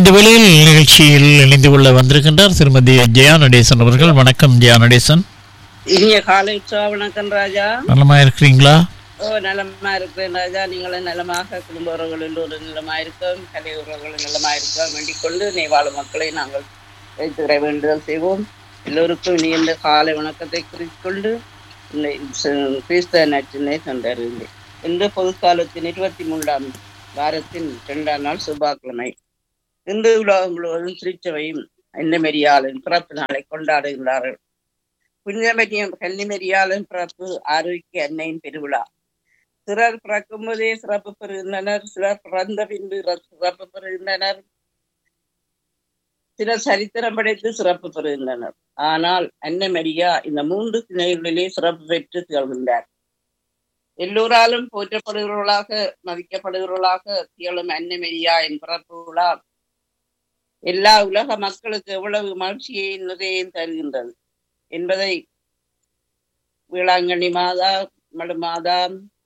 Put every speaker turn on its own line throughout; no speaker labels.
இந்த வேளையில் நிகழ்ச்சியில் இணைந்து கொள்ள வந்திருக்கின்றார் திருமதி ஜெயா நடேசன் அவர்கள் வணக்கம் ஜெயா நடேசன்
இனிய காலை உற்சவ வணக்கம் ராஜா
நலமா இருக்கிறீங்களா
ஓ நலமா இருக்கிறேன் ராஜா நீங்களும் நலமாக குடும்ப உறவுகள் எல்லோரும் நலமா இருக்கோம் கலை உறவுகளும் நலமா இருக்கோம் வேண்டிக் கொண்டு நீ வாழும் மக்களை நாங்கள் வைத்துக்கிற வேண்டுதல் செய்வோம் எல்லோருக்கும் இனி இந்த காலை வணக்கத்தை குறிக்கொண்டு இந்த ச- கிறிஸ்தவ நச்சினை கண்டறிந்தேன் இன்று பொதுக்காலத்தின் இருபத்தி மூன்றாம் வாரத்தின் இரண்டாம் நாள் செவ்வாய்க்கிழமை இன்று உலகம் முழுவதும் திருச்சபையும் அன்னமெரியாளின் பிறப்பு நாளை கொண்டாடுகின்றார்கள் புனிதமரியம் கன்னிமரியாளின் பிறப்பு ஆரோக்கிய அன்னையின் பெருவிழா சிலர் பிறக்கும் போதே சிறப்பு பெறுகின்றனர் சிலர் பிறந்த பின்பு ர- சிறப்பு பெறுகின்றனர் சிலர் சரித்திரம் படைத்து சிறப்பு பெறுகின்றனர் ஆனால் அன்னை மரியா இந்த மூன்று நிலைகளிலே சிறப்பு பெற்று திகழ்கின்றார் எல்லோராலும் போற்றப்படுகிறவர்களாக மதிக்கப்படுகிறவர்களாக திகழும் அன்னை மரியா என் பிறப்பு விழா எல்லா உலக மக்களுக்கு எவ்வளவு மகிழ்ச்சியை நிறைய தருகின்றது என்பதை வேளாங்கண்ணி மாதா மடு மாதா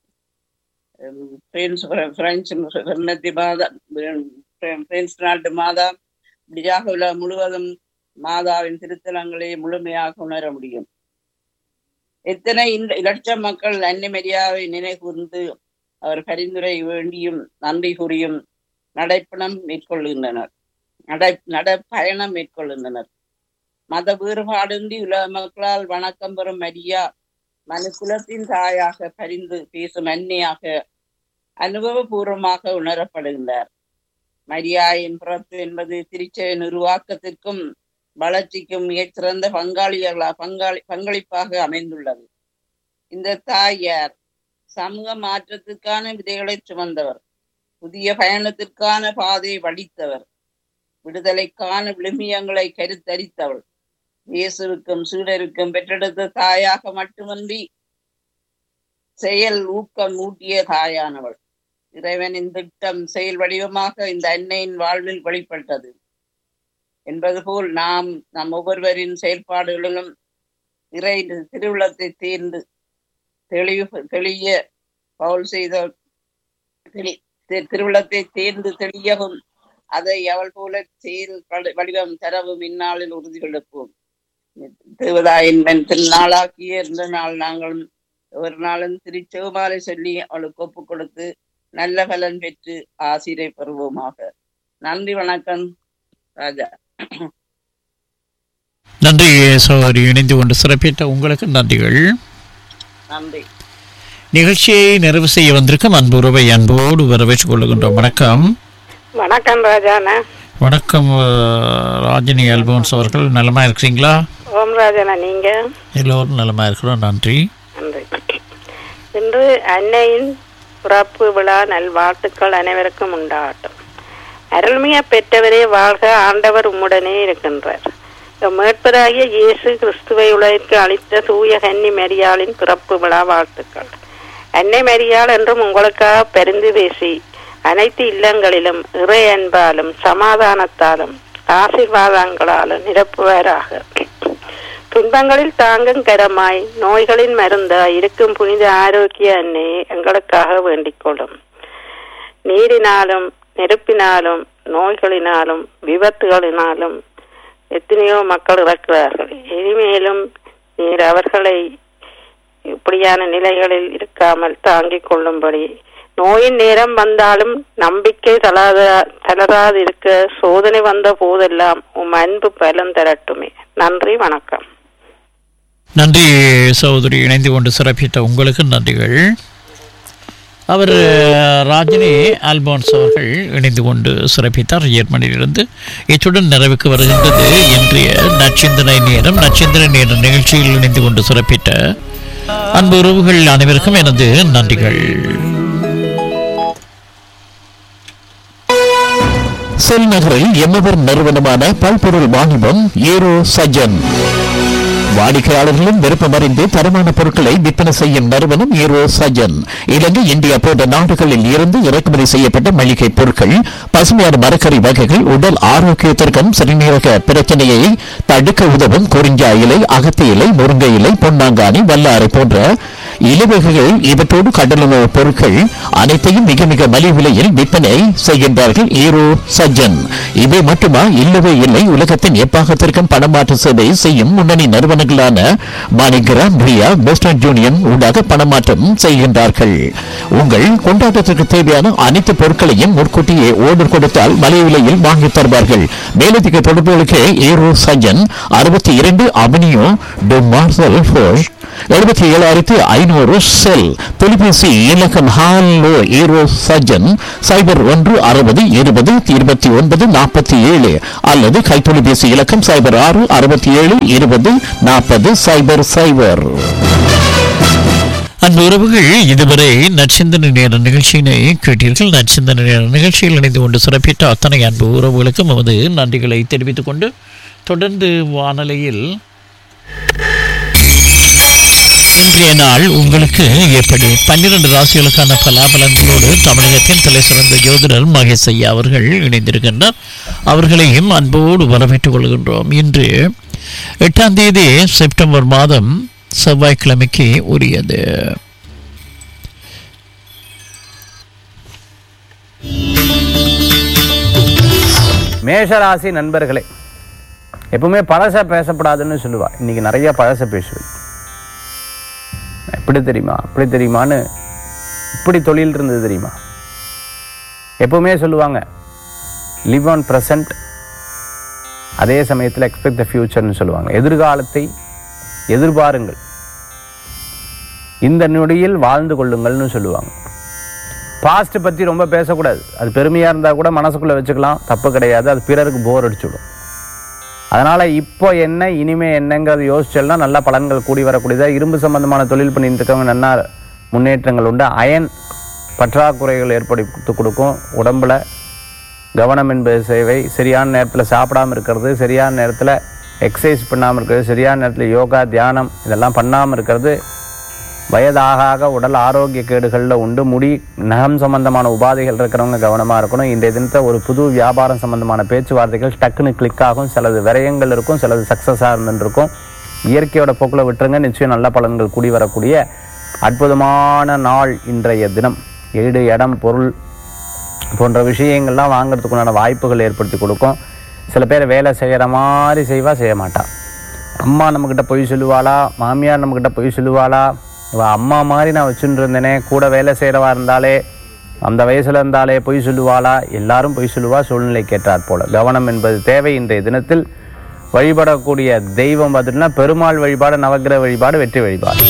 உம், பிரெஞ்சு பிரெஞ்சு பெருநத்தி மாதா உம், பிரெஞ்சு நாட்டு மாதா இப்படியாக உலகம் முழுவதும் மாதாவின் திருத்தலங்களை முழுமையாக உணர முடியும் எத்தனை இந்த லட்சம் மக்கள் அன்னிமரியாவை நினைகூர்ந்து அவர் பரிந்துரை வேண்டியும் நன்றி கூறியும் நடைப்பணம் மேற்கொள்கின்றனர் நடை நடப்பயணம் மேற்கொள்கின்றனர் மத வேறுபாடின்றி உலக மக்களால் வணக்கம் பெறும் மரியா மனுக்குலத்தின் தாயாக பரிந்து பேசும் அன்னையாக அனுபவபூர்வமாக உணரப்படுகின்றார் மரியாயின் பிறப்பு என்பது திருச்சபையின் உருவாக்கத்திற்கும் வளர்ச்சிக்கும் மிகச்சிறந்த பங்காளிகளா பங்காளி பங்களிப்பாக அமைந்துள்ளது இந்த தாயார் சமூக மாற்றத்திற்கான விதைகளை சுமந்தவர் புதிய பயணத்திற்கான பாதையை வடித்தவர் விடுதலைக்கான விழுமியங்களை கருத்தரித்தவள் இயேசுவுக்கும் சீடருக்கும் பெற்றெடுத்த தாயாக மட்டுமன்றி செயல் ஊக்கம் ஊட்டிய தாயானவள் இறைவனின் திட்டம் செயல் வடிவமாக இந்த அன்னையின் வாழ்வில் வெளிப்பட்டது என்பது போல் நாம் நம் ஒவ்வொருவரின் செயல்பாடுகளிலும் இறை திருவுளத்தை தேர்ந்து தெளிவு தெளிய பவுல் செய்த தெளி தி- திருவுளத்தை தேர்ந்து தெளியவும் அதை அவள் போல செயல் வடி- வடிவம் தரவும் இந்நாளில் உறுதியெடுப்போம் தேவதாயின் மென் திருநாளாக்கிய இந்த நாள் நாங்கள் ஒரு நாளும் திருச்செவமாலை சொல்லி அவளுக்கு ஒப்பு கொடுத்து நல்ல பலன் பெற்று ஆசிரை பெறுவோமாக நன்றி வணக்கம் ராஜா
நன்றி சகோதரி இணைந்து கொண்டு சிறப்பித்த உங்களுக்கு நன்றிகள்
நன்றி
நிகழ்ச்சியை நிறைவு செய்ய வந்திருக்கும் அன்பு உறவை அன்போடு வரவேற்றுக் கொள்ளுகின்றோம் வணக்கம்
வணக்கம் ராஜாண்ணா
வணக்கம் அஹ், ராஜினி அல்போன்ஸ் அவர்கள் நலமா இருக்கிறீங்களா
ஓம் ராஜாண்ணா நீங்க
எல்லோரும் நலமா இருக்கிறோம் நன்றி
நன்றி இன்று அன்னையின் பிறப்பு விழா நல்வாழ்த்துக்கள் அனைவருக்கும் உண்டாகட்டும் அருள்மிய பெற்றவரே வாழ்க ஆண்டவர் உம்முடனே இருக்கின்றார் எம் மீட்பராகிய இயேசு கிறிஸ்துவை உலகிற்கு அளித்த தூய கன்னி மரியாளின் பிறப்பு விழா வாழ்த்துக்கள் அன்னை மரியாள் என்றும் உங்களுக்காக பரிந்து பேசி அனைத்து இல்லங்களிலும் இறை அன்பாலும் சமாதானத்தாலும் ஆசீர்வாதங்களாலும் நிரப்புவாராக துன்பங்களில் தாங்கும் கரமாய் நோய்களின் மருந்தாய் இருக்கும் புனித ஆரோக்கிய அன்னையை எங்களுக்காக வேண்டிக் கொள்ளும் நீரினாலும் நெருப்பினாலும் நோய்களினாலும் விபத்துகளினாலும் எத்தனையோ மக்கள் இறக்கிறார்கள் இனிமேலும் நீர் அவர்களை இப்படியான நிலைகளில் இருக்காமல் தாங்கிக் கொள்ளும்படி நோயின் நேரம் வந்தாலும் நம்பிக்கை தளரா தளராதிருக்க சோதனை வந்த போதெல்லாம் உம் அன்பு பலன் தரட்டுமே நன்றி வணக்கம்
நன்றி சகோதரி இணைந்து கொண்டு சிறப்பித்த உங்களுக்கு நன்றிகள் அவர் ராஜினி ஆல்போன்ஸ் அவர்கள் இணைந்து கொண்டு சிறப்பித்தார் ஜெர்மனியிலிருந்து இத்துடன் நிறைவுக்கு வருகின்றது இன்றைய நச்சிந்தனை நேரம் நச்சிந்தனை நேர நிகழ்ச்சியில் இணைந்து கொண்டு சிறப்பித்த அன்பு உறவுகள் அனைவருக்கும் எனது நன்றிகள் செல் நகரில் எம்மவர் நிறுவனமான பல்பொருள் வாணிபம் ஏரோ சஜன் வாடிக்கையாளர்களும் விருப்பமறிந்து தரமான பொருட்களை விற்பனை செய்யும் நிறுவனம் ஈரோ சஜன் இலங்கை இந்தியா போன்ற நாடுகளில் இருந்து இறக்குமதி செய்யப்பட்ட மளிகை பொருட்கள் பசுமையான மரக்கறி வகைகள் உடல் ஆரோக்கியத்திற்கும் சிறுநீரக பிரச்சனையை தடுக்க உதவும் குறிஞ்சா இலை அகத்தி இலை முருங்கை இலை பொன்னாங்கானி வல்லாரை போன்ற இலவகைகள் இவற்றோடு கடலுணவு பொருட்கள் அனைத்தையும் மிக மிக மலிவு விலையில் விற்பனை செய்கின்றார்கள் ஈரோ சஜ்ஜன் இவை மட்டுமா இல்லவே இல்லை உலகத்தின் எப்பாகத்திற்கும் பணமாற்று சேவை செய்யும் முன்னணி நிறுவனங்களான மாணிகிராம் ரியா வெஸ்டர்ன் யூனியன் ஊடாக பணமாற்றம் செய்கின்றார்கள் உங்கள் கொண்டாட்டத்திற்கு தேவையான அனைத்து பொருட்களையும் முன்கூட்டியே ஓர்டர் கொடுத்தால் மலிவு விலையில் வாங்கித் தருவார்கள் மேலதிக தொடர்புகளுக்கு ஈரோ சஜ்ஜன் அறுபத்தி இரண்டு அவனியோ டு மார்சல் ஃபோஷ் எழுபத்தி ஏழாயிரத்தி ஐநூறு செல் தொலைபேசி இலக்கம் ஹாலோ ஈரோ சஜன் சைபர் ஒன்று அறுபது இருபது இருபத்தி ஒன்பது நாற்பத்தி ஏழு அல்லது கைத்தொலைபேசி இலக்கம் சைபர் ஆறு அறுபத்தி ஏழு இருபது நாற்பது சைபர் சைபர் அன்பு உறவுகள் இதுவரை நற்சிந்தனை நேர நிகழ்ச்சியினை கேட்டீர்கள் நற்சிந்தனை நேர நிகழ்ச்சியில் இணைந்து கொண்டு சிறப்பித்த அத்தனை அன்பு உறவுகளுக்கும் நமது நன்றிகளை தெரிவித்துக் கொண்டு தொடர்ந்து வானொலியில் இன்றைய நாள் உங்களுக்கு எப்படி பன்னிரண்டு ராசிகளுக்கான பலாபலன்களோடு தமிழகத்தின் தலை சிறந்த ஜோதிடர் மகேஷ் ஐயா அவர்கள் இணைந்திருக்கின்றார் அவர்களையும் அன்போடு வரவேற்றுக் கொள்கின்றோம் இன்று எட்டாம் தேதி செப்டம்பர் மாதம் செவ்வாய்க்கிழமைக்கு உரியது
மேஷராசி நண்பர்களே எப்பவுமே பழச பேசப்படாதுன்னு சொல்லுவா இன்னைக்கு நிறைய பழச பேசுவேன் எப்படி தெரியுமா அப்படி தெரியுமான்னு இப்படி தொழில் இருந்தது தெரியுமா எப்பவுமே சொல்லுவாங்க லிவ் ஆன் ப்ரெசன்ட் அதே சமயத்தில் எக்ஸ்பெக்ட் த ஃபியூச்சர்னு சொல்லுவாங்க எதிர்காலத்தை எதிர்பாருங்கள் இந்த நொடியில் வாழ்ந்து கொள்ளுங்கள்னு சொல்லுவாங்க பாஸ்ட் பற்றி ரொம்ப பேசக்கூடாது அது பெருமையாக இருந்தால் கூட மனசுக்குள்ளே வச்சுக்கலாம் தப்பு கிடையாது அது பிறருக்கு போர் அடிச்சுடும் அதனால் இப்போ என்ன இனிமே என்னங்கிறது யோசிச்சல்னா நல்ல பலன்கள் கூடி வரக்கூடியதாக இரும்பு சம்பந்தமான தொழில் பண்ணிட்டு இருக்கவங்க நல்லா முன்னேற்றங்கள் உண்டு அயன் பற்றாக்குறைகள் ஏற்படுத்தி கொடுக்கும் உடம்புல கவனம் என்பது சேவை சரியான நேரத்தில் சாப்பிடாம இருக்கிறது சரியான நேரத்தில் எக்ஸசைஸ் பண்ணாமல் இருக்கிறது சரியான நேரத்தில் யோகா தியானம் இதெல்லாம் பண்ணாமல் இருக்கிறது வயதாக ஆக உடல் ஆரோக்கிய கேடுகளில் உண்டு முடி நகம் சம்பந்தமான உபாதைகள் இருக்கிறவங்க கவனமாக இருக்கணும் இன்றைய தினத்தை ஒரு புது வியாபாரம் சம்பந்தமான பேச்சுவார்த்தைகள் டக்குன்னு கிளிக் ஆகும் சிலது விரயங்கள் இருக்கும் சிலது சக்ஸஸாக இருந்துருக்கும் இயற்கையோட போக்கில் விட்டுருங்க நிச்சயம் நல்ல பலன்கள் கூடி வரக்கூடிய அற்புதமான நாள் இன்றைய தினம் வீடு இடம் பொருள் போன்ற விஷயங்கள்லாம் வாங்குறதுக்குண்டான வாய்ப்புகள் ஏற்படுத்தி கொடுக்கும் சில பேர் வேலை செய்கிற மாதிரி செய்வா செய்ய மாட்டா அம்மா நம்மக்கிட்ட பொய் சொல்லுவாளா மாமியார் நம்மக்கிட்ட பொய் சொல்லுவாளா இவ அம்மா மாதிரி நான் வச்சுட்டு இருந்தேனே கூட வேலை செய்கிறவா இருந்தாலே அந்த வயசில் இருந்தாலே பொய் சொல்லுவாளா எல்லாரும் பொய் சொல்லுவா சூழ்நிலை கேட்டார் போல கவனம் என்பது தேவை இன்றைய தினத்தில் வழிபடக்கூடிய தெய்வம் பார்த்தீங்கன்னா பெருமாள் வழிபாடு நவக்கிரக வழிபாடு வெற்றி வழிபாடு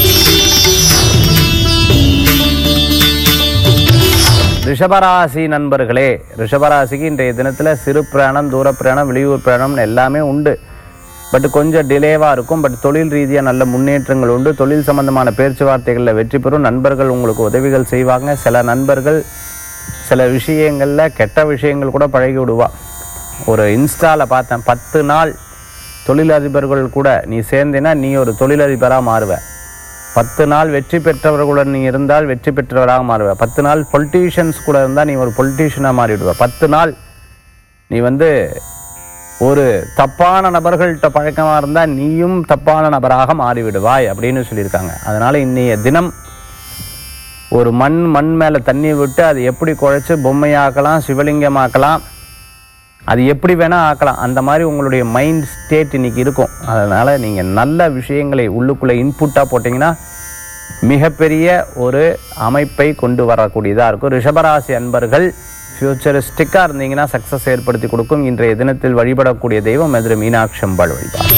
ரிஷபராசி நண்பர்களே ரிஷபராசிக்கு இன்றைய தினத்தில் சிறு பிரயாணம் தூர பிரயாணம் வெளியூர் பிரயாணம்னு எல்லாமே உண்டு பட் கொஞ்சம் டிலேவாக இருக்கும் பட் தொழில் ரீதியாக நல்ல முன்னேற்றங்கள் உண்டு தொழில் சம்பந்தமான பேச்சுவார்த்தைகளில் வெற்றி பெறும் நண்பர்கள் உங்களுக்கு உதவிகள் செய்வாங்க சில நண்பர்கள் சில விஷயங்களில் கெட்ட விஷயங்கள் கூட பழகி விடுவா ஒரு இன்ஸ்டாவில் பார்த்தேன் பத்து நாள் தொழிலதிபர்கள் கூட நீ சேர்ந்தேன்னா நீ ஒரு தொழிலதிபராக மாறுவ பத்து நாள் வெற்றி பெற்றவர்களுடன் நீ இருந்தால் வெற்றி பெற்றவராக மாறுவ பத்து நாள் பொலிட்டீஷியன்ஸ் கூட இருந்தால் நீ ஒரு பொலிட்டீஷியனாக மாறிவிடுவ பத்து நாள் நீ வந்து ஒரு தப்பான நபர்கள்ட்ட பழக்கமாக இருந்தால் நீயும் தப்பான நபராக மாறிவிடுவாய் அப்படின்னு சொல்லியிருக்காங்க அதனால் இன்னைய தினம் ஒரு மண் மண் மேலே தண்ணி விட்டு அதை எப்படி குழைச்சி பொம்மையாக்கலாம் சிவலிங்கமாக்கலாம் அது எப்படி வேணால் ஆக்கலாம் அந்த மாதிரி உங்களுடைய மைண்ட் ஸ்டேட் இன்னைக்கு இருக்கும் அதனால் நீங்கள் நல்ல விஷயங்களை உள்ளுக்குள்ளே இன்புட்டாக போட்டிங்கன்னா மிகப்பெரிய ஒரு அமைப்பை கொண்டு வரக்கூடியதாக இருக்கும் ரிஷபராசி அன்பர்கள் ஃபியூச்சரிஸ்டிக்காக இருந்தீங்கன்னா சக்ஸஸ் ஏற்படுத்தி கொடுக்கும் இன்றைய தினத்தில் வழிபடக்கூடிய தெய்வம் மதுரை மீனாட்சி அம்பாள் வழிபாடு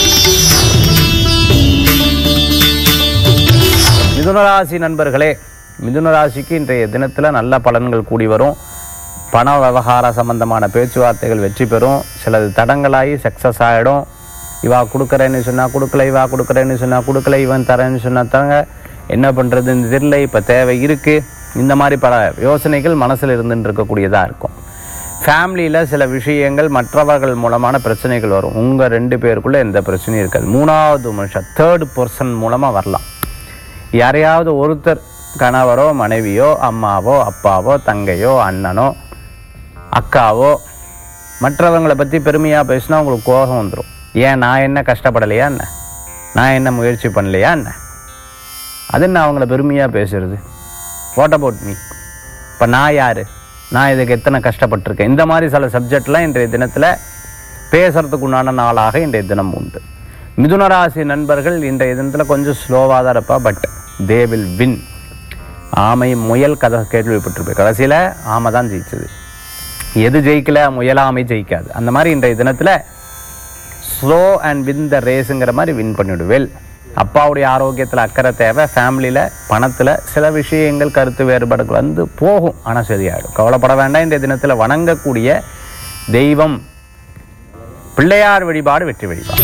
மிதுனராசி நண்பர்களே மிதுனராசிக்கு இன்றைய தினத்தில் நல்ல பலன்கள் கூடி வரும் பண விவகார சம்பந்தமான பேச்சுவார்த்தைகள் வெற்றி பெறும் சிலது தடங்களாகி சக்ஸஸ் ஆகிடும் இவா கொடுக்குறேன்னு சொன்னால் கொடுக்கல இவா கொடுக்குறேன்னு சொன்னால் கொடுக்கல இவன் தரேன்னு சொன்னா தரங்க என்ன பண்ணுறதுன்னு தெரியல இப்போ தேவை இருக்குது இந்த மாதிரி பல யோசனைகள் மனசில் இருந்துட்டு இருக்கக்கூடியதாக இருக்கும் ஃபேமிலியில் சில விஷயங்கள் மற்றவர்கள் மூலமான பிரச்சனைகள் வரும் உங்கள் ரெண்டு பேருக்குள்ளே எந்த பிரச்சனையும் இருக்காது மூணாவது மனுஷன் தேர்ட் பர்சன் மூலமாக வரலாம் யாரையாவது ஒருத்தர் கணவரோ மனைவியோ அம்மாவோ அப்பாவோ தங்கையோ அண்ணனோ அக்காவோ மற்றவங்களை பற்றி பெருமையாக பேசினா உங்களுக்கு கோபம் வந்துடும் ஏன் நான் என்ன கஷ்டப்படலையா என்ன நான் என்ன முயற்சி பண்ணலையா என்ன அது என்ன அவங்கள பெருமையாக பேசுறது வாட் அபவுட் மீ இப்போ நான் யார் நான் இதுக்கு எத்தனை கஷ்டப்பட்டிருக்கேன் இந்த மாதிரி சில சப்ஜெக்ட்லாம் இன்றைய தினத்தில் பேசுறதுக்கு உண்டான நாளாக இன்றைய தினம் உண்டு மிதுன ராசி நண்பர்கள் இன்றைய தினத்தில் கொஞ்சம் ஸ்லோவாக தான் இருப்பா பட் தே வில் வின் ஆமை முயல் கதை கேள்விப்பட்டிருப்பேன் கடைசியில் ஆமை தான் ஜெயிச்சது எது ஜெயிக்கல முயலாமை ஜெயிக்காது அந்த மாதிரி இன்றைய தினத்தில் ஸ்லோ அண்ட் வின் த ரேஸுங்கிற மாதிரி வின் பண்ணிவிடுவேல் அப்பாவுடைய ஆரோக்கியத்தில் அக்கறை தேவை ஃபேமிலியில் பணத்தில் சில விஷயங்கள் கருத்து வேறுபாடுகள் வந்து போகும் ஆனால் சரியாயிடும் கவலைப்பட வேண்டாம் இந்த தினத்தில் வணங்கக்கூடிய தெய்வம் பிள்ளையார் வழிபாடு வெற்றி வழிபாடு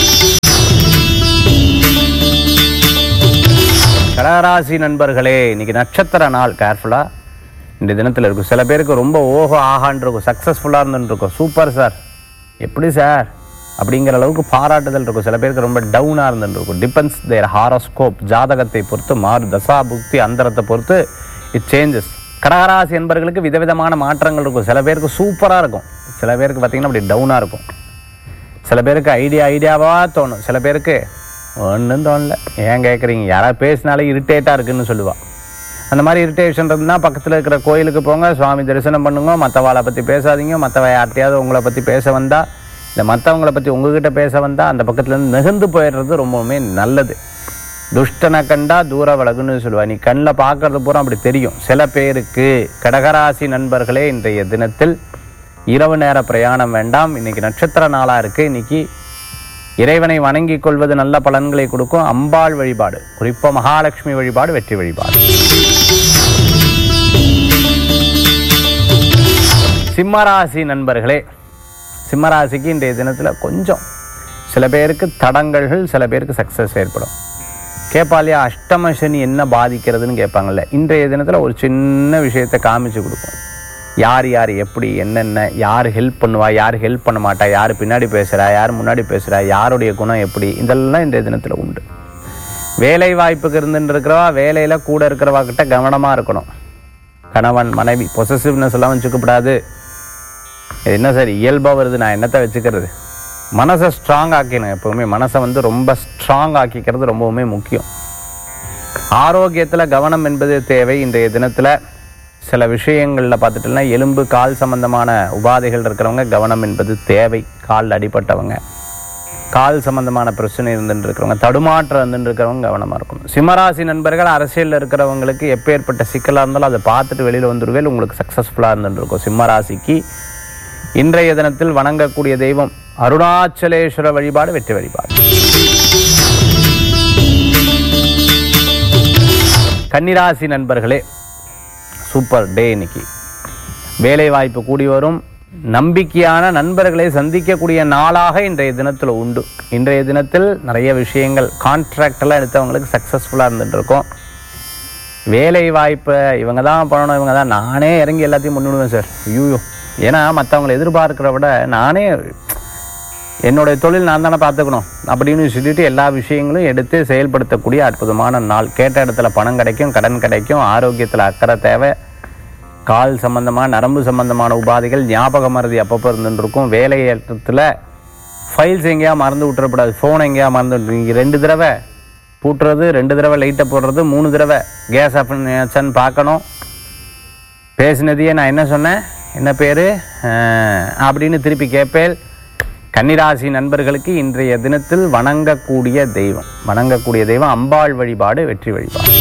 கடகராசி நண்பர்களே இன்னைக்கு நட்சத்திர நாள் கேர்ஃபுல்லாக இந்த தினத்தில் இருக்கும் சில பேருக்கு ரொம்ப ஓஹோ ஆகான் இருக்கும் சக்ஸஸ்ஃபுல்லாக இருந்துன்னு இருக்கும் சூப்பர் சார் எப்படி சார் அப்படிங்கிற அளவுக்கு பாராட்டுதல் இருக்கும் சில பேருக்கு ரொம்ப டவுனாக இருந்துட்டு இருக்கும் டிபெண்ட்ஸ் தேர் ஹாரோஸ்கோப் ஜாதகத்தை பொறுத்து மாறு தசா புக்தி அந்தரத்தை பொறுத்து இட் சேஞ்சஸ் கடகராசி என்பர்களுக்கு விதவிதமான மாற்றங்கள் இருக்கும் சில பேருக்கு சூப்பராக இருக்கும் சில பேருக்கு பார்த்தீங்கன்னா அப்படி டவுனாக இருக்கும் சில பேருக்கு ஐடியா ஐடியாவாக தோணும் சில பேருக்கு ஒன்றும் தோணல ஏன் கேட்குறீங்க யாராவது பேசினாலே இரிட்டேட்டாக இருக்குன்னு சொல்லுவாள் அந்த மாதிரி இரிட்டேஷன் இருந்தால் பக்கத்தில் இருக்கிற கோயிலுக்கு போங்க சுவாமி தரிசனம் பண்ணுங்க மற்றவாளை பற்றி பேசாதீங்க மற்றவ யார்ட்டையாவது உங்களை பற்றி பேச வந்தால் இல்லை மற்றவங்களை பற்றி உங்ககிட்ட பேச வந்தால் அந்த பக்கத்துலேருந்து நெகிழ்ந்து போயிடுறது ரொம்பவுமே நல்லது துஷ்டனை கண்டா தூர விலகுன்னு சொல்லுவா நீ கண்ணில் பார்க்கறது பூரா அப்படி தெரியும் சில பேருக்கு கடகராசி நண்பர்களே இன்றைய தினத்தில் இரவு நேர பிரயாணம் வேண்டாம் இன்னைக்கு நட்சத்திர நாளாக இருக்குது இன்னைக்கு இறைவனை வணங்கிக் கொள்வது நல்ல பலன்களை கொடுக்கும் அம்பாள் வழிபாடு குறிப்பாக மகாலட்சுமி வழிபாடு வெற்றி வழிபாடு சிம்மராசி நண்பர்களே சிம்மராசிக்கு இன்றைய தினத்தில் கொஞ்சம் சில பேருக்கு தடங்கல்கள் சில பேருக்கு சக்ஸஸ் ஏற்படும் கேட்பாலையா அஷ்டம சனி என்ன பாதிக்கிறதுன்னு கேட்பாங்கல்ல இன்றைய தினத்தில் ஒரு சின்ன விஷயத்தை காமிச்சு கொடுக்கும் யார் யார் எப்படி என்னென்ன யார் ஹெல்ப் பண்ணுவா யார் ஹெல்ப் பண்ண மாட்டா யார் பின்னாடி பேசுகிறா யார் முன்னாடி பேசுகிறா யாருடைய குணம் எப்படி இதெல்லாம் இன்றைய தினத்தில் உண்டு வேலை வாய்ப்புக்கு இருந்துட்டு இருக்கிறவா வேலையில் கூட இருக்கிறவா கிட்ட கவனமாக இருக்கணும் கணவன் மனைவி பொசசிவ்னஸ் எல்லாம் வச்சுக்கப்படாது இது என்ன சார் இயல்பாக வருது நான் என்னத்தை வச்சுக்கிறது மனசை ஸ்ட்ராங் ஆக்கினேன் எப்போவுமே மனசை வந்து ரொம்ப ஸ்ட்ராங் ஆக்கிக்கிறது ரொம்பவுமே முக்கியம் ஆரோக்கியத்தில் கவனம் என்பது தேவை இன்றைய தினத்தில் சில விஷயங்களில் பார்த்துட்டோம்னா எலும்பு கால் சம்பந்தமான உபாதைகள் இருக்கிறவங்க கவனம் என்பது தேவை கால் அடிபட்டவங்க கால் சம்பந்தமான பிரச்சனை இருந்துட்டு இருக்கிறவங்க தடுமாற்றம் இருந்துட்டு இருக்கிறவங்க கவனமாக இருக்கணும் சிம்மராசி நண்பர்கள் அரசியலில் இருக்கிறவங்களுக்கு எப்பேற்பட்ட சிக்கலாக இருந்தாலும் அதை பார்த்துட்டு வெளியில் வந்துடுவேல் உங்களுக்கு சக்ஸஸ்ஃபுல்லாக இருந்துட்டு இருக்கும் சிம்மராசிக்கு இன்றைய தினத்தில் வணங்கக்கூடிய தெய்வம் அருணாச்சலேஸ்வர வழிபாடு வெற்றி வழிபாடு கன்னிராசி நண்பர்களே சூப்பர் டே இன்னைக்கு வேலை வாய்ப்பு கூடி வரும் நம்பிக்கையான நண்பர்களை சந்திக்கக்கூடிய நாளாக இன்றைய தினத்தில் உண்டு இன்றைய தினத்தில் நிறைய விஷயங்கள் கான்ட்ராக்ட் எல்லாம் எடுத்தவங்களுக்கு சக்ஸஸ்ஃபுல்லாக இருந்துட்டு இருக்கும் வேலை வாய்ப்பை இவங்க தான் பண்ணணும் இவங்க தான் நானே இறங்கி எல்லாத்தையும் முன்னிடுவேன் சார் ஐயோ ஏன்னா மற்றவங்களை எதிர்பார்க்கிறத விட நானே என்னுடைய தொழில் நான் தானே பார்த்துக்கணும் அப்படின்னு சொல்லிட்டு எல்லா விஷயங்களும் எடுத்து செயல்படுத்தக்கூடிய அற்புதமான நாள் கேட்ட இடத்துல பணம் கிடைக்கும் கடன் கிடைக்கும் ஆரோக்கியத்தில் அக்கறை தேவை கால் சம்பந்தமான நரம்பு சம்பந்தமான உபாதைகள் ஞாபக மறதி அப்பப்போ இருந்துட்டு இருக்கும் வேலை இடத்துல ஃபைல்ஸ் எங்கேயா மறந்து விட்டுறக்கூடாது ஃபோன் எங்கேயா மறந்து விட்டு நீங்கள் ரெண்டு தடவை பூட்டுறது ரெண்டு தடவை லைட்டை போடுறது மூணு தடவை கேஸ் ஆஃப்னு பார்க்கணும் பேசினதையே நான் என்ன சொன்னேன் என்ன பேர் அப்படின்னு திருப்பி கேட்பேன் கன்னிராசி நண்பர்களுக்கு இன்றைய தினத்தில் வணங்கக்கூடிய தெய்வம் வணங்கக்கூடிய தெய்வம் அம்பாள் வழிபாடு வெற்றி வழிபாடு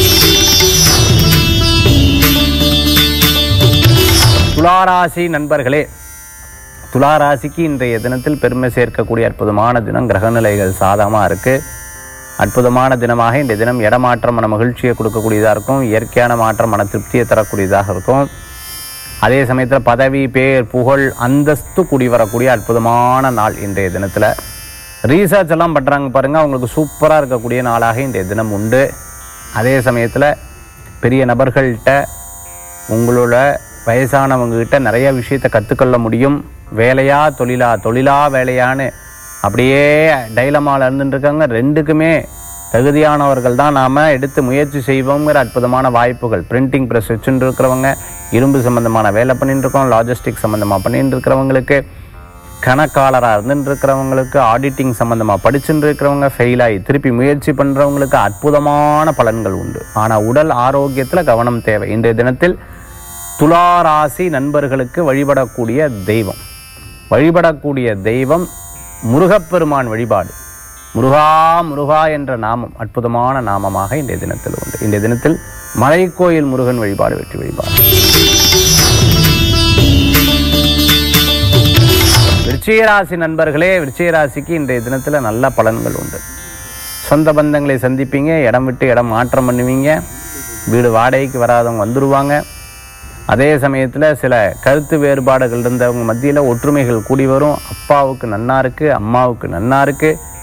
துளாராசி நண்பர்களே துளாராசிக்கு இன்றைய தினத்தில் பெருமை சேர்க்கக்கூடிய அற்புதமான தினம் கிரகநிலைகள் சாதகமாக இருக்குது அற்புதமான தினமாக இந்த தினம் இடமாற்றம் மன மகிழ்ச்சியை கொடுக்கக்கூடியதாக இருக்கும் இயற்கையான மாற்றம் மன திருப்தியை தரக்கூடியதாக இருக்கும் அதே சமயத்தில் பதவி பேர் புகழ் அந்தஸ்து கூடி வரக்கூடிய அற்புதமான நாள் இன்றைய தினத்தில் ரீசர்ச் எல்லாம் பண்ணுறாங்க பாருங்கள் அவங்களுக்கு சூப்பராக இருக்கக்கூடிய நாளாக இன்றைய தினம் உண்டு அதே சமயத்தில் பெரிய நபர்கள்ட்ட உங்களோட வயசானவங்ககிட்ட நிறைய விஷயத்தை கற்றுக்கொள்ள முடியும் வேலையா தொழிலா தொழிலா வேலையான்னு அப்படியே டைலமாவில் இருந்துட்டு இருக்காங்க ரெண்டுக்குமே தகுதியானவர்கள் தான் நாம் எடுத்து முயற்சி செய்வோங்கிற அற்புதமான வாய்ப்புகள் பிரிண்டிங் ப்ரெஸ் வச்சுட்டு இருக்கிறவங்க இரும்பு சம்மந்தமான வேலை பண்ணிட்டு இருக்கோம் லாஜிஸ்டிக் சம்மந்தமாக பண்ணிட்டு இருக்கிறவங்களுக்கு கணக்காளராக இருந்துட்டு இருக்கிறவங்களுக்கு ஆடிட்டிங் சம்மந்தமாக படிச்சுட்டு இருக்கிறவங்க ஃபெயில் ஆகி திருப்பி முயற்சி பண்ணுறவங்களுக்கு அற்புதமான பலன்கள் உண்டு ஆனால் உடல் ஆரோக்கியத்தில் கவனம் தேவை இன்றைய தினத்தில் துளாராசி நண்பர்களுக்கு வழிபடக்கூடிய தெய்வம் வழிபடக்கூடிய தெய்வம் முருகப்பெருமான் வழிபாடு முருகா முருகா என்ற நாமம் அற்புதமான நாமமாக இன்றைய தினத்தில் உண்டு இன்றைய தினத்தில் மலைக்கோயில் முருகன் வழிபாடு வெற்றி வழிபாடு விருச்சிகராசி நண்பர்களே விருச்சிகராசிக்கு இன்றைய தினத்தில் நல்ல பலன்கள் உண்டு சொந்த பந்தங்களை சந்திப்பீங்க இடம் விட்டு இடம் மாற்றம் பண்ணுவீங்க வீடு வாடகைக்கு வராதவங்க வந்துடுவாங்க அதே சமயத்தில் சில கருத்து வேறுபாடுகள் இருந்தவங்க மத்தியில் ஒற்றுமைகள் கூடி வரும் அப்பாவுக்கு நன்னா இருக்கு அம்மாவுக்கு நன்னா இருக்கு